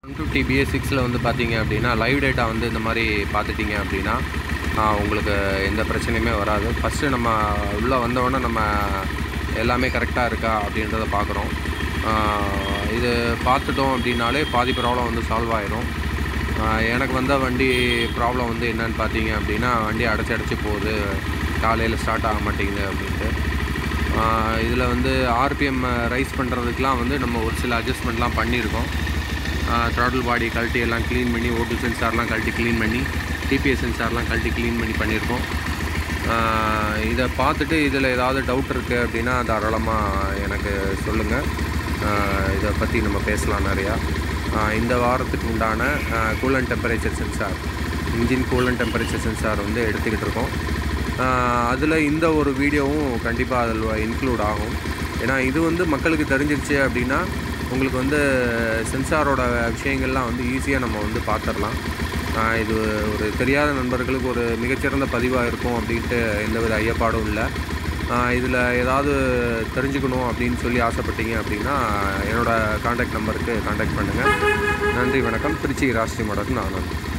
one fifty PS சிக்ஸில் வந்து பார்த்தீங்க அப்படின்னா லைவ் டேட்டா வந்து இந்த மாதிரி பார்த்துட்டீங்க அப்படின்னா ஆ, உங்களுக்கு எந்த பிரச்சனையுமே வராது ஃபஸ்ட்டு நம்ம உள்ளே வந்தோடனே நம்ம எல்லாமே கரெக்டாக இருக்கா அப்படின்றத பார்க்குறோம் இது பார்த்துட்டோம் அப்படின்னாலே பாதி ப்ராப்ளம் வந்து சால்வ் ஆயிரும் ஆ, எனக்கு வந்த வண்டி ப்ராப்ளம் வந்து என்னன்னு பார்த்தீங்க அப்படின்னா வண்டி அடைச்சி அடைச்சி போகுது காலையில் ஸ்டார்ட் ஆக மாட்டேங்குது அப்படின்ட்டு இதில் வந்து ஆர்பிஎம் ரைஸ் பண்ணுறதுக்கெலாம் வந்து நம்ம ஒரு சில அட்ஜஸ்ட்மெண்ட்லாம் பண்ணியிருக்கோம் த்ராட்டில் பாடி கழட்டி எல்லாம் க்ளீன் பண்ணி ஓட்டு சென்சார்லாம் கழட்டி க்ளீன் பண்ணி டிபிஎஸ் சென்சார்லாம் கழட்டி க்ளீன் பண்ணி பண்ணியிருக்கோம் ஆஹ் இதை பார்த்துட்டு இதில் ஏதாவது டவுட் இருக்குது அப்படின்னா தாராளமாக எனக்கு சொல்லுங்கள் இதை பற்றி நம்ம பேசலாம் நிறையா ஆஹ் இந்த வாரத்துக்கு உண்டான coolant temperature sensor engine coolant temperature sensor வந்து எடுத்துக்கிட்டு இருக்கோம் அதில் இந்த ஒரு வீடியோவும் கண்டிப்பாக அதில் இன்க்ளூட் ஆகும் ஏன்னா இது வந்து மக்களுக்கு தெரிஞ்சிருச்சு அப்படின்னா உங்களுக்கு வந்து சென்சாரோட விஷயங்கள்லாம் வந்து ஈஸியாக நம்ம வந்து பார்த்துடலாம் ஆஹ் இது ஒரு தெரியாத நண்பர்களுக்கு ஒரு மிகச்சிறந்த பதிவாக இருக்கும் அப்படின்ட்டு எந்தவித ஐயப்பாடும் இல்லை இதில் ஏதாவது தெரிஞ்சுக்கணும் அப்படின்னு சொல்லி ஆசைப்பட்டீங்க அப்படின்னா என்னோடய காண்டாக்ட் நம்பருக்கு காண்டாக்ட் பண்ணுங்கள் நன்றி வணக்கம் திருச்சி ராஷ்டிரி மடக்கு நான்